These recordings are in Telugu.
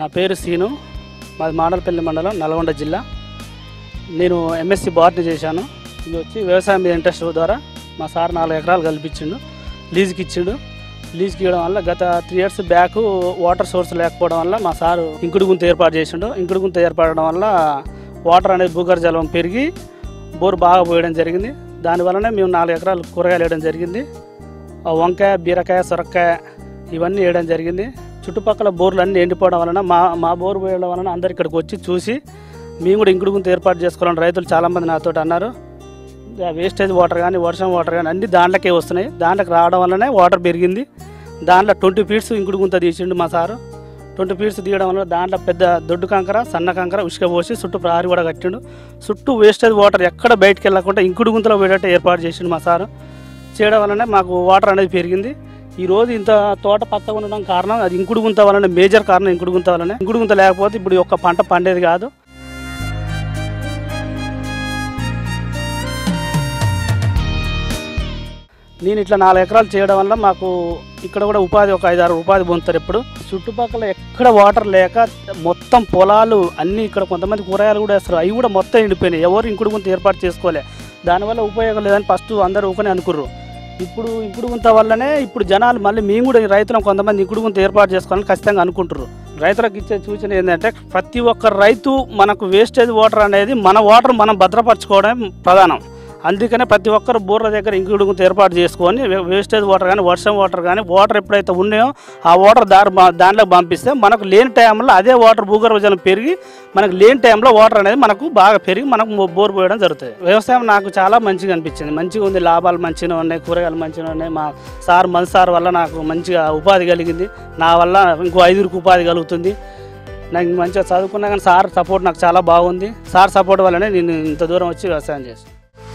నా పేరు సీను మాది మాడలపల్లి మండలం నల్గొండ జిల్లా నేను ఎంఎస్సి బాటనీ చేశాను ఇది వచ్చి వ్యవసాయం మీద ఇంట్రెస్ట్ ద్వారా మా సార్ నాలుగు ఎకరాలు కల్పించిండు లీజుకి ఇచ్చిండు లీజుకి ఇవ్వడం వల్ల గత three years back water source లేకపోవడం వల్ల మా సారు ఇంకుడు గుంత ఏర్పాటు చేసిండు ఇంకుడు గుంత ఏర్పడడం వల్ల వాటర్ అనేది భూగర్జలం పెరిగి బోరు బాగా పోయడం జరిగింది దానివల్లనే మేము నాలుగు ఎకరాలు కూరగాయలు వేయడం జరిగింది ఆ వంకాయ బీరకాయ సొరకాయ ఇవన్నీ వేయడం జరిగింది చుట్టుపక్కల బోర్లు అన్నీ ఎండిపోవడం వలన మా మా బోరు పోయడం వలన అందరు ఇక్కడికి వచ్చి చూసి మేము కూడా ఇంకుడు గుంత ఏర్పాటు చేసుకోవాలని రైతులు చాలామంది నాతో అన్నారు వేస్టేజ్ వాటర్ కానీ వర్షం వాటర్ కానీ అన్ని దాంట్లోకే వస్తున్నాయి దాంట్లోకి రావడం వల్లనే వాటర్ పెరిగింది దాంట్లో ట్వంటీ ఫీట్స్ ఇంకుడు గుంత తీసిండు మా సారు ట్వంటీ ఫీట్స్ తీయడం వల్ల దాంట్లో పెద్ద దొడ్డు కంకర సన్న కంకర ఉసుక పోసి చుట్టూ ప్రహారీ కూడా కట్టిండు చుట్టూ వేస్టేజ్ వాటర్ ఎక్కడ బయటికి వెళ్ళకుండా ఇంకుడు గుంతలో పోయేటట్టు ఏర్పాటు చేసిండు మా సారు చేయడం వల్లనే మాకు వాటర్ అనేది పెరిగింది ఈ రోజు ఇంత తోట పచ్చగా ఉండడం కారణం అది ఇంకుడు గుంత వలన మేజర్ కారణం ఇంకుడు గుంత వలనే ఇంకుడు గుంత లేకపోతే ఇప్పుడు ఈ ఒక్క పంట పండేది కాదు నేను ఇట్లా నాలుగు ఎకరాలు చేయడం వల్ల మాకు ఇక్కడ కూడా ఉపాధి ఒక ఐదారు ఉపాధి పొందుతారు ఇప్పుడు చుట్టుపక్కల ఎక్కడ వాటర్ లేక మొత్తం పొలాలు అన్నీ ఇక్కడ కొంతమంది కూరగాయలు కూడా వేస్తారు అవి కూడా మొత్తం ఎండిపోయినాయి ఎవరు ఇంకుడు గుంత ఏర్పాటు చేసుకోలే దానివల్ల ఉపయోగం లేదని ఫస్ట్ అందరూ ఊకనే అనుకుర్రు ఇప్పుడు ఇంకుడు గుంత వల్లనే ఇప్పుడు జనాలు మళ్ళీ మేము కూడా ఈ రైతులం కొంతమంది ఇంకుడు గుంత ఏర్పాటు చేసుకోవాలని ఖచ్చితంగా అనుకుంటారు రైతులకు ఇచ్చే సూచన ఏంటంటే ప్రతి ఒక్క రైతు మనకు వేస్టేజ్ వాటర్ అనేది మన వాటర్ మనం భద్రపరచుకోవడం ప్రధానం అందుకనే ప్రతి ఒక్కరు బోర్ల దగ్గర ఇంకుడు గుంత ఏర్పాటు చేసుకొని వే- వేస్టేజ్ వాటర్ కానీ వర్షం వాటర్ కానీ వాటర్ ఎప్పుడైతే ఉన్నాయో ఆ వాటర్ దారి బా- దాంట్లో పంపిస్తే మనకు లేని టైంలో అదే వాటర్ భూగర్భ జలం పెరిగి మనకు లేని టైంలో వాటర్ అనేది మనకు బాగా పెరిగి మనకు మో- బోర్ పోయడం జరుగుతుంది వ్యవసాయం నాకు చాలా మంచిగా అనిపించింది మంచిగా ఉంది లాభాలు మంచిగా ఉన్నాయి కూరగాయలు మంచిగా ఉన్నాయి మా సార్ మన సార్ వల్ల నాకు మంచిగా ఉపాధి కలిగింది నా వల్ల ఇంకో ఐదుగురికి ఉపాధి కలుగుతుంది నాకు మంచిగా చదువుకున్నా కానీ సార్ సపోర్ట్ నాకు చాలా బాగుంది సార్ సపోర్ట్ వల్లనే నేను ఇంత దూరం వచ్చి వ్యవసాయం చేస్తాను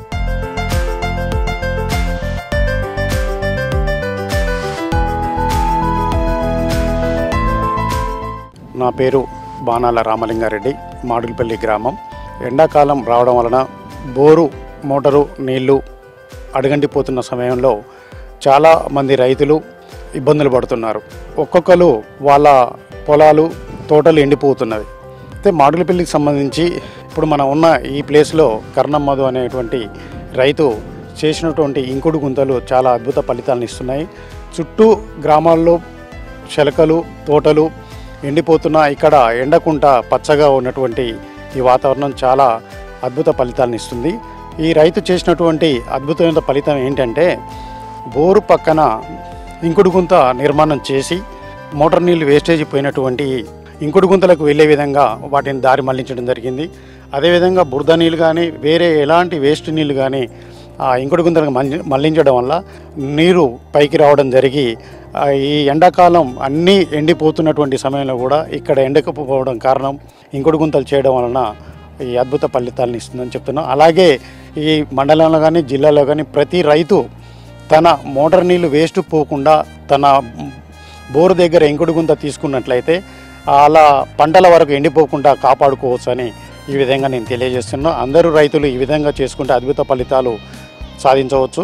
నా పేరు బాణాల రామలింగారెడ్డి మాడులపల్లి గ్రామం ఎండాకాలం రావడం వలన బోరు మోటారు నీళ్లు అడుగంటిపోతున్న సమయంలో చాలా మంది రైతులు ఇబ్బందులు పడుతున్నారు ఒక్కొక్కరు వాళ్ళ పొలాలు తోటలు ఎండిపోతున్నవి అయితే మాడులపల్లికి సంబంధించి ఇప్పుడు మనం ఉన్న ఈ ప్లేస్లో కర్ణం మధు అనేటువంటి రైతు చేసినటువంటి ఇంకుడు గుంతలు చాలా అద్భుత ఫలితాలను ఇస్తున్నాయి చుట్టూ గ్రామాల్లో శలకలు తోటలు ఎండిపోతున్న ఇక్కడ ఎండకుంట పచ్చగా ఉన్నటువంటి ఈ వాతావరణం చాలా అద్భుత ఫలితాలను ఇస్తుంది ఈ రైతు చేసినటువంటి అద్భుతమైన ఫలితం ఏంటంటే బోరు పక్కన ఇంకుడు గుంత నిర్మాణం చేసి మోటార్ నీళ్ళు వేస్టేజ్ పోయినటువంటి ఇంకుడు గుంతలకు వెళ్ళే విధంగా వాటిని దారి మళ్లించడం జరిగింది అదేవిధంగా బురద నీళ్ళు కానీ వేరే ఎలాంటి వేస్ట్ నీళ్ళు కానీ ఆ ఇంకుడు గుంతలకు మళ్లి- మళ్లించడం వల్ల నీరు పైకి రావడం జరిగి ఆ, ఈ ఎండాకాలం అన్నీ ఎండిపోతున్నటువంటి సమయంలో కూడా ఇక్కడ ఎండకపోవడం కారణం ఇంకుడు గుంతలు చేయడం వలన ఈ అద్భుత ఫలితాలను ఇస్తుందని చెప్తున్నాం అలాగే ఈ మండలంలో కానీ జిల్లాలో కానీ ప్రతి రైతు తన మోటార్ నీళ్లు వేస్ట్ పోకుండా తన బోరు దగ్గర ఇంకుడు గుంత తీసుకున్నట్లయితే అలా పంటల వరకు ఎండిపోకుండా కాపాడుకోవచ్చు అని ఈ విధంగా నేను తెలియజేస్తున్నాను అందరూ రైతులు ఈ విధంగా చేసుకుంటే అద్భుత ఫలితాలు సాధించవచ్చు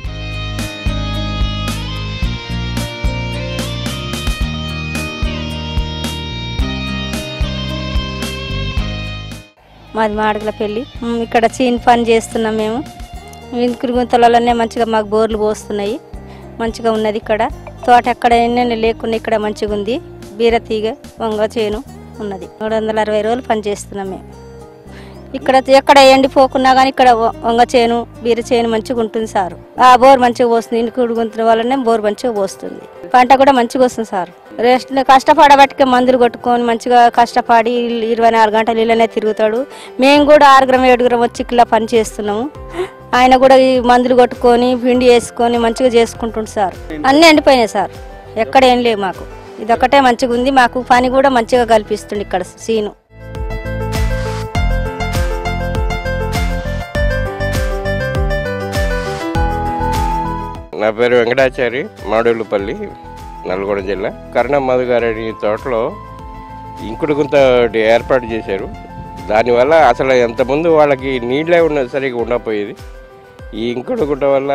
మాది మాడగల పెళ్ళి ఉమ్, ఇక్కడ చీన్ పని చేస్తున్నాం మేము ఇంకుడు గుంతలలోనే మంచిగా మాకు బోర్లు పోస్తున్నాయి మంచిగా ఉన్నది ఇక్కడ తోట ఎక్కడ ఎన్నెన్ని లేకుండా ఇక్కడ మంచిగా ఉంది బీరతీగ వంగ చేను ఉన్నది మూడు వందల అరవై రోజులు పని చేస్తున్నాం మేము ఇక్కడ ఎక్కడ ఎండిపోకున్నా కానీ ఇక్కడ వ- వంగ చేను బీర చేను మంచిగా ఉంటుంది సారు ఆ బోర్ మంచిగా పోస్తుంది ఇంకుడు గుంతుల వల్లనే బోర్ మంచిగా పోస్తుంది పంట కూడా మంచిగా వస్తుంది సార్ రెస్ట్ కష్టపడబట్టికే మందులు కొట్టుకొని మంచిగా కష్టపడి ఇరవై నాలుగు గంటలు ఇళ్ళనే తిరుగుతాడు మేము కూడా ఆరుగురం ఏడుగురం వచ్చి ఇలా పని చేస్తున్నాము ఆయన కూడా ఈ మందులు కొట్టుకొని పిండి వేసుకొని మంచిగా చేసుకుంటుండు సార్ అన్నీ ఎండిపోయినాయి సార్ ఎక్కడ ఏం లేవు మాకు ఇదొక్కటే మంచిగా ఉంది మాకు పని కూడా మంచిగా కల్పిస్తుంది ఇక్కడ సీను నా పేరు వెంకటాచారి మాడూలుపల్లి నల్గొండ జిల్లా కర్ణం మధుగారెడ్డి తోటలో ఇంకుడు గుంత ఒకటి ఏర్పాటు చేశారు దానివల్ల అసలు ఎంతమంది వాళ్ళకి నీళ్ళే ఉన్నది సరిగా ఉండకపోయేది ఈ ఇంకుడు గుంట వల్ల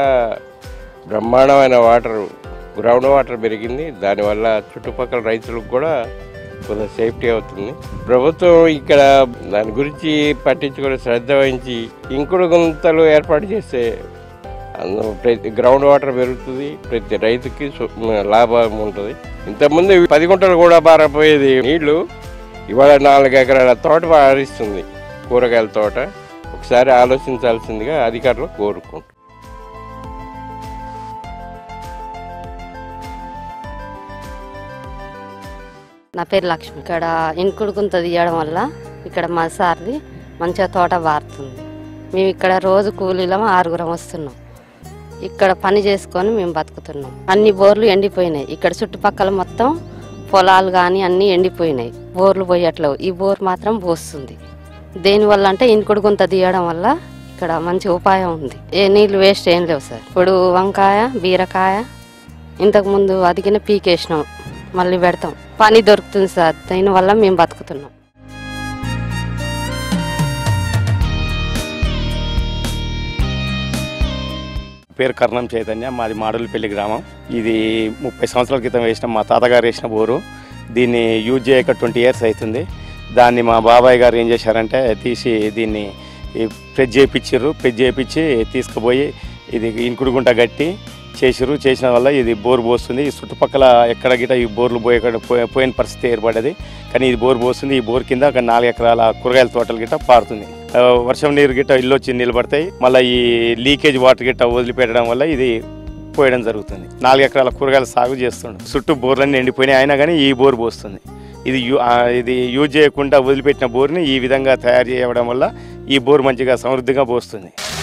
బ్రహ్మాండమైన వాటర్ గ్రౌండ్ వాటర్ పెరిగింది దానివల్ల చుట్టుపక్కల రైతులకు కూడా కొంత సేఫ్టీ అవుతుంది ప్రభుత్వం ఇక్కడ దాని గురించి పట్టించుకుని శ్రద్ధ వహించి ఇంకుడు గుంతలు ఏర్పాటు చేస్తే అందులో ప్రతి గ్రౌండ్ వాటర్ పెరుగుతుంది ప్రతి రైతుకి సు- లాభం ఉంటుంది ఇంతకుముందు పది గుంటలు కూడా బారపోయేది నీళ్లు ఇవాళ నాలుగు ఎకరాల తోట పారిస్తుంది కూరగాయల తోట ఒకసారి ఆలోచించాల్సిందిగా అధికారులు కోరుకుంటున్నారు నా పేరు లక్ష్మి ఇక్కడ ఇంకుడు గుంత తీయడం వల్ల ఇక్కడ మా సార్ది మంచిగా తోట బారుతుంది మేము ఇక్కడ రోజు కూలీలం ఆరుగురం వస్తున్నాం ఇక్కడ పని చేసుకొని మేము బతుకుతున్నాం అన్ని బోర్లు ఎండిపోయినాయి ఇక్కడ చుట్టుపక్కల మొత్తం పొలాలు కానీ అన్నీ ఎండిపోయినాయి బోర్లు పోయట్లేవు ఈ బోర్ మాత్రం పోస్తుంది దేనివల్ల అంటే ఇంకుడు గుంత తీయడం వల్ల ఇక్కడ మంచి ఉపాయం ఉంది ఏ నీళ్ళు వేస్ట్ ఏం లేవు సార్ ఇప్పుడు వంకాయ బీరకాయ ఇంతకుముందు అదిగిన పీకేసినాం మళ్ళీ పెడతాం పని దొరుకుతుంది సార్ దీనివల్ల మేము బతుకుతున్నాం పేరు కర్ణం చైతన్య మాది మాడులపల్లి గ్రామం ఇది ముప్పై సంవత్సరాల క్రితం వేసిన మా తాతగారు వేసిన బోరు దీన్ని యూజ్ చేయక ట్వంటీ ఇయర్స్ అవుతుంది దాన్ని మా బాబాయ్ గారు ఏం చేశారంటే తీసి దీన్ని ఈ ప్రెజ్ చేయించారు ప్రెజ్ చేయించి తీసుకుపోయి ఇది ఇంకుడుగుంట కట్టి చేసిరు చేసిన వల్ల ఇది బోర్ పోస్తుంది ఈ చుట్టుపక్కల ఎక్కడ గిట ఈ బోర్లు పోయే పోయే- పోయిన పరిస్థితి ఏర్పడ్డది కానీ ఇది బోర్ పోస్తుంది ఈ బోర్ కింద ఒక నాలుగు ఎకరాల కూరగాయల తోటలు గిట్ట పారుతుంది ఆ, వర్షం నీరు గిట్ట ఇల్లు వచ్చి నిలబడతాయి మళ్ళీ ఈ లీకేజ్ వాటర్ గిట్ట వదిలిపెట్టడం వల్ల ఇది పోయడం జరుగుతుంది నాలుగు ఎకరాల కూరగాయల సాగు చేస్తుండు చుట్టూ బోర్లన్నీ ఎండిపోయినాయి అయినా కానీ ఈ బోర్ పోస్తుంది ఇది యూ ఆ, ఇది యూజ్ చేయకుండా వదిలిపెట్టిన బోర్ని ఈ విధంగా తయారు చేయడం వల్ల ఈ బోర్ మంచిగా సమృద్ధిగా పోస్తుంది